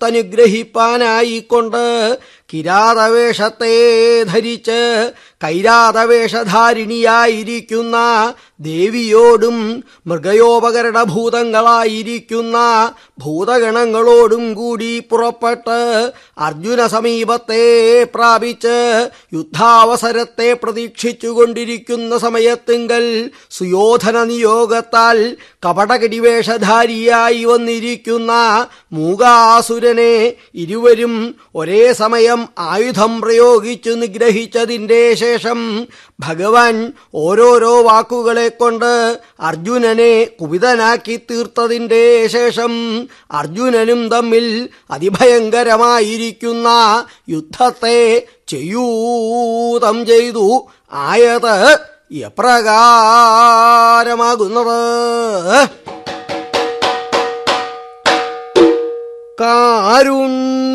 അനുഗ്രഹിപ്പാനായിക്കൊണ്ട് കിരാതവേഷത്തെ ധരിച്ച് കൈരാതവേഷധാരിണിയായിരിക്കുന്ന ദേവിയോടും മൃഗയോപകരണ ഭൂതങ്ങളായിരിക്കുന്ന ഭൂതഗണങ്ങളോടും കൂടി പുറപ്പെട്ട് അർജുന സമീപത്തെ പ്രാപിച്ച് യുദ്ധാവസരത്തെ പ്രതീക്ഷിച്ചുകൊണ്ടിരിക്കുന്ന സമയത്തിങ്കൽ സുയോധന നിയോഗത്താൽ കപടകടിവേഷധാരിയായി വന്നിരിക്കുന്ന മൂകാസുരനെ ഇരുവരും ഒരേ സമയം ആയുധം പ്രയോഗിച്ചു നിഗ്രഹിച്ചതിന്റെ ശേഷം ഭഗവാൻ ഓരോരോ വാക്കുകളെ കൊണ്ട് അർജുനനെ കുപിതനാക്കി തീർത്തതിന്റെ ശേഷം അർജുനനും തമ്മിൽ അതിഭയങ്കരമായിരിക്കുന്ന യുദ്ധത്തെ ചെയ്യൂതം ചെയ്തു ആയത് എപ്രകാരമാകുന്നത് കാരുണ്യ